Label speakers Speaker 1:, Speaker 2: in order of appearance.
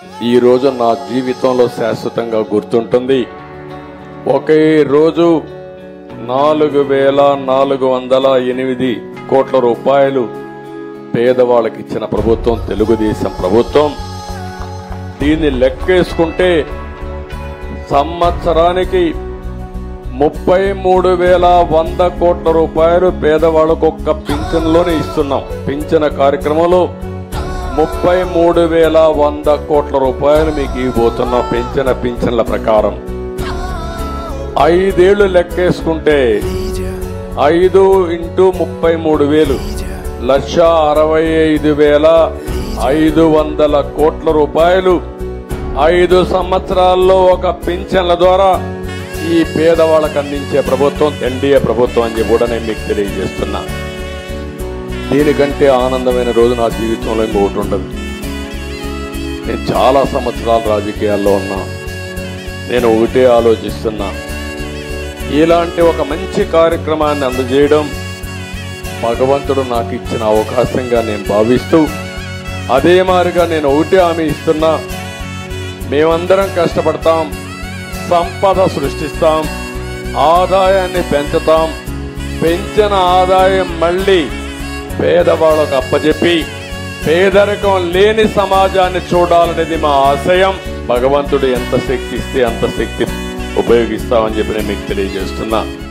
Speaker 1: ఈ రోజు నా జీవితంలో శాశ్వతంగా గుర్తుంటుంది ఒకే రోజు నాలుగు వేల నాలుగు వందల ఎనిమిది కోట్ల రూపాయలు పేదవాళ్ళకి ఇచ్చిన ప్రభుత్వం తెలుగుదేశం ప్రభుత్వం దీన్ని లెక్కేసుకుంటే సంవత్సరానికి ముప్పై మూడు వేల వంద కోట్ల రూపాయలు పేదవాళ్ళకు ఒక్క పింఛన్లోనే ఇస్తున్నాం పింఛన కార్యక్రమంలో ముప్పై మూడు వేల వంద కోట్ల రూపాయలు మీకు ఇవ్వబోతున్నాం పెంచిన పింఛన్ల ప్రకారం ఐదేళ్లు లెక్కేసుకుంటే ఐదు ఇంటూ ముప్పై మూడు వేలు లక్ష అరవై ఐదు వేల ఐదు వందల కోట్ల రూపాయలు ఐదు సంవత్సరాల్లో ఒక పింఛన్ల ద్వారా ఈ పేదవాళ్ళకు అందించే ప్రభుత్వం ఎన్డీఏ ప్రభుత్వం అని చెప్పి కూడా నేను మీకు తెలియజేస్తున్నా దీనికంటే ఆనందమైన రోజు నా జీవితంలో ఇంకొకటి ఉండదు నేను చాలా సంవత్సరాలు రాజకీయాల్లో ఉన్నా నేను ఒకటే ఆలోచిస్తున్నా ఇలాంటి ఒక మంచి కార్యక్రమాన్ని అందజేయడం భగవంతుడు నాకు ఇచ్చిన అవకాశంగా నేను భావిస్తూ అదే మాదిరిగా నేను ఒకటే హామీ ఇస్తున్నా మేమందరం కష్టపడతాం సంపద సృష్టిస్తాం ఆదాయాన్ని పెంచుతాం పెంచిన ఆదాయం మళ్ళీ పేదవాళ్ళకు అప్పచెప్పి పేదరికం లేని సమాజాన్ని చూడాలనేది మా ఆశయం భగవంతుడు ఎంత శక్తి ఇస్తే అంత శక్తి ఉపయోగిస్తామని చెప్పి నేను మీకు తెలియజేస్తున్నా